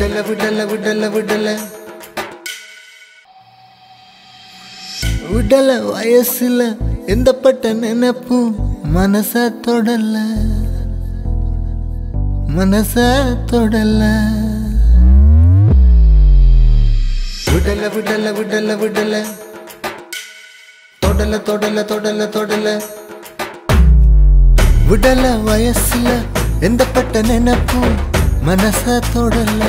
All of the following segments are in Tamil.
விடல விடல விடல விடல விடல வயசுல எந்த பட்ட நினைப்பும் மனச தொடல மனச தொடல விடல விடல விடல விடல தொடல தொடல தொடல தொடல விடல வயசுல எந்த பட்ட நினைப்பும் மனச தொடல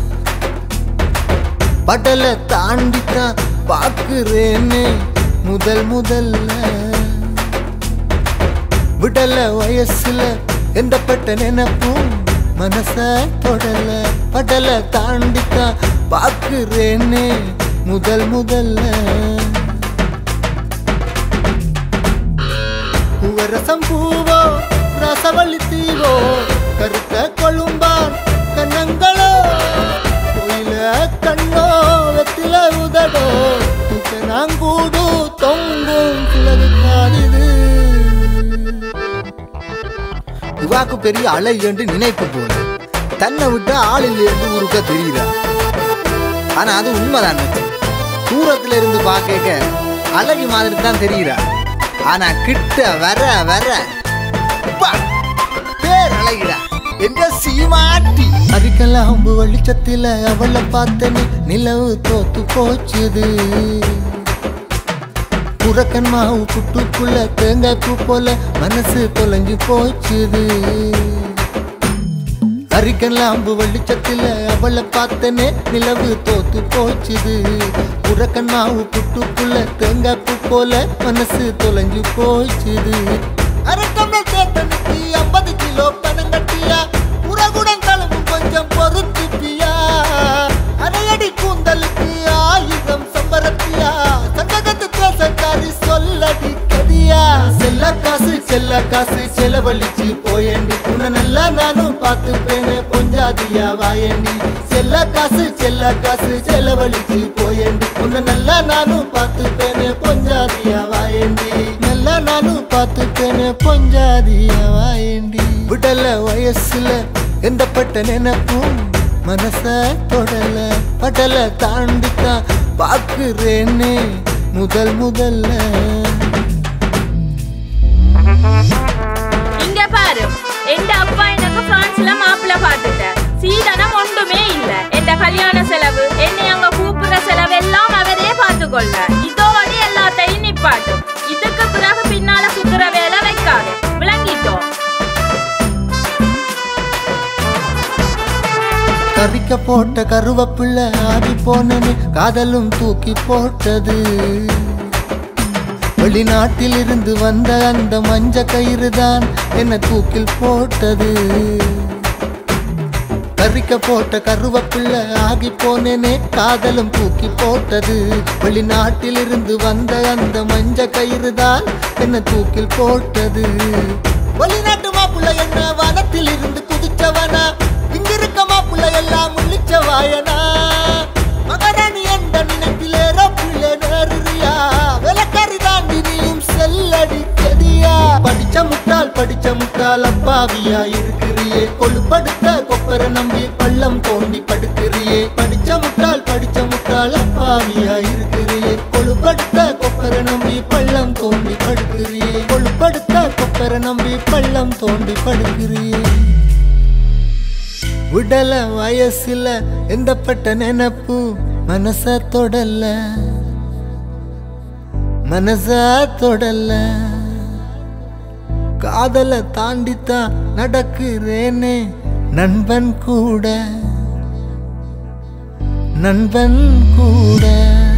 படல தாண்டித்தான் பாக்குறேன்னு முதல் முதல்ல விடல வயசுல எந்த பட்ட நினைப்பும் மனச தொடல படல தாண்டித்தான் பாக்குறேன்னு முதல் முதல்ல பூவரசம் பூவோ ரசவள்ளி தீவோ கருத்த கொழும்பான் கண்ணங்களோ கோயில கண்ணோ வெத்தில உதடோ நாங்கூடு தொங்கும் கிளறு காலிது இவாக்கு பெரிய அலை என்று நினைப்பு போல தன்னை விட்டு ஆள் இல்லை என்று ஊருக்க தெரியுதா ஆனா அது உண்மைதான் மச்சி. தூரத்துல இருந்து பார்க்க அழகி மாதிரி தான் தெரியுறா ஆனா கிட்ட வர வர அப்பா, பேர் அழகிடா எங்க சீமாட்டி அரிக்கல அம்பு வெளிச்சத்தில அவளை பார்த்தனே நிலவு தோத்து போச்சுது புறக்கன் மாவு புட்டுக்குள்ள தேங்காய் பூ போல மனசு தொலைஞ்சு போச்சுது அரிக்கன் லாம்பு வெளிச்சத்தில அவளை பார்த்தனே நிலவு தோத்து போச்சுது புறக்கன் மாவு புட்டுக்குள்ள தேங்காய் பூ போல மனசு தொலைஞ்சு போச்சுது அரக்கம்பல் தேத்தனுக்கு ஐம்பது கிலோ பணம் கட்டியா உறகுடன் தழும்பும் கொஞ்சம் பொறுத்துப்பியா அரையடி கூந்தலுக்கு ஆயுதம் சம்பரத்தியா சங்ககத்து தேசக்காரி சொல்லடி கதியா செல்ல காசு செல்ல காசு செலவழிச்சு போயண்டி உன்னை நல்லா நானும் பார்த்துப்பேனே பொஞ்சாதியா வாயண்டி செல்ல காசு செல்ல காசு செலவழிச்சு போயண்டி உன்னை நல்லா நானும் பார்த்துப்பேனே பொஞ்சாதியா வாயண்டி நல்லா நானும் பார்த்துப்பேனே பொஞ்சாதியா வாயண்டி விடல வயசுல எந்த பட்ட நினைப்பும் மனச தொடல படல தாண்டித்தான் பாக்குறேன்னு முதல் முதல்ல இங்க பாரு எந்த அப்பா எனக்கு பிரான்ஸ்ல மாப்பிள்ள பாத்துட்ட சீதனம் ஒன்றுமே இல்ல எந்த கல்யாண செலவு என்னை அங்க கூப்பிடுற செலவு எல்லாம் அவரே பார்த்துக்கொள்ள இதோட எல்லாத்தையும் நிப்பாட்டும் இதுக்கு பிறகு பின்னால சுத்துற வேலை வைக்காது விளங்கிட்டோம் கறிக்க போட்ட கருவப்பிள்ளை ஆடி போனனு காதலும் தூக்கி போட்டது வெளிநாட்டில் இருந்து வந்த அந்த மஞ்ச கயிறு தான் என்ன தூக்கில் போட்டது கறிக்க போட்ட கருவப்பிள்ளை ஆகி போனேனே காதலும் தூக்கி போட்டது வெளிநாட்டில் இருந்து வந்த அந்த மஞ்ச கயிறு தான் என்ன தூக்கில் போட்டது வெளிநாட்டு மாப்பிள்ள என்ன வனத்தில் இருந்து குதிச்சவனா இங்கிருக்க மாப்பிள்ள எல்லாம் முள்ளிச்ச வாயனா மகாராணி என்ற நினைப்பிலே ரப்பிலே நேருறியா விலக்கறி தாண்டி நீயும் செல்லடி கதியா படிச்ச முட்டாள் படிச்ச முட்டாள் அப்பாவியா இருக்கிறியே கொழுப்படுத்த கொப்பரை நம்பி பள்ளம் தோண்டி படுக்கிறியே படிச்ச முட்டாள் படிச்ச முட்டாள் அப்பாவியா இருக்கிறியே கொழுப்படுத்த கொப்பரை நம்பி பள்ளம் தோண்டி படுக்கிறியே கொழுப்படுத்த கொப்பரை நம்பி பள்ளம் தோண்டி படுக்கிறியே விடல வயசுல எந்த பட்ட நினைப்பு மனச தொடல மனச தொடல காதல தாண்டித்தான் நடக்கிறேனே நண்பன் கூட நண்பன் கூட